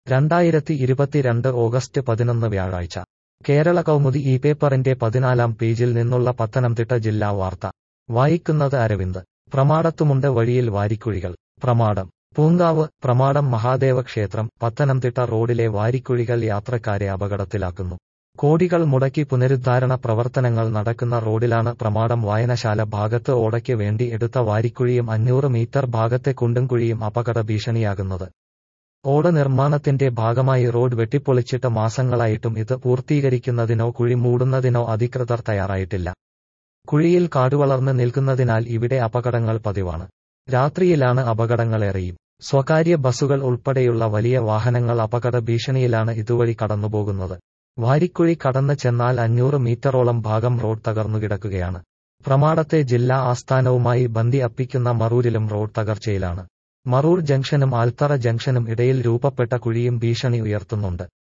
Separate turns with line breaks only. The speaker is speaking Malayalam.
രണ്ടായിരത്തി ഇരുപത്തിരണ്ട് ഓഗസ്റ്റ് പതിനൊന്ന് വ്യാഴാഴ്ച കേരള കൗമുദി ഈ പേപ്പറിന്റെ പതിനാലാം പേജിൽ നിന്നുള്ള പത്തനംതിട്ട ജില്ലാ വാർത്ത വായിക്കുന്നത് അരവിന്ദ് പ്രമാടത്തുമുണ്ട് വഴിയിൽ വാരിക്കുഴികൾ പ്രമാടം പൂങ്കാവ് പ്രമാടം മഹാദേവ ക്ഷേത്രം പത്തനംതിട്ട റോഡിലെ വാരിക്കുഴികൾ യാത്രക്കാരെ അപകടത്തിലാക്കുന്നു കോടികൾ മുടക്കി പുനരുദ്ധാരണ പ്രവർത്തനങ്ങൾ നടക്കുന്ന റോഡിലാണ് പ്രമാടം വായനശാല ഭാഗത്ത് ഓടയ്ക്ക് വേണ്ടി എടുത്ത വാരിക്കുഴിയും അഞ്ഞൂറ് മീറ്റർ ഭാഗത്തെ കുണ്ടുംകുഴിയും അപകട ഭീഷണിയാകുന്നത് ഓട നിർമ്മാണത്തിന്റെ ഭാഗമായി റോഡ് വെട്ടിപ്പൊളിച്ചിട്ട് മാസങ്ങളായിട്ടും ഇത് പൂർത്തീകരിക്കുന്നതിനോ കുഴി മൂടുന്നതിനോ അധികൃതർ തയ്യാറായിട്ടില്ല കുഴിയിൽ കാടുവളർന്ന് നിൽക്കുന്നതിനാൽ ഇവിടെ അപകടങ്ങൾ പതിവാണ് രാത്രിയിലാണ് അപകടങ്ങളേറെയും സ്വകാര്യ ബസുകൾ ഉൾപ്പെടെയുള്ള വലിയ വാഹനങ്ങൾ അപകട ഭീഷണിയിലാണ് ഇതുവഴി കടന്നുപോകുന്നത് വാരിക്കുഴി കടന്ന് ചെന്നാൽ അഞ്ഞൂറ് മീറ്ററോളം ഭാഗം റോഡ് തകർന്നുകിടക്കുകയാണ് പ്രമാടത്തെ ജില്ലാ ആസ്ഥാനവുമായി ബന്തി അപ്പിക്കുന്ന മറൂരിലും റോഡ് തകർച്ചയിലാണ് മറൂർ ജംഗ്ഷനും ആൽത്തറ ജംഗ്ഷനും ഇടയിൽ രൂപപ്പെട്ട കുഴിയും ഭീഷണി ഉയർത്തുന്നുണ്ട്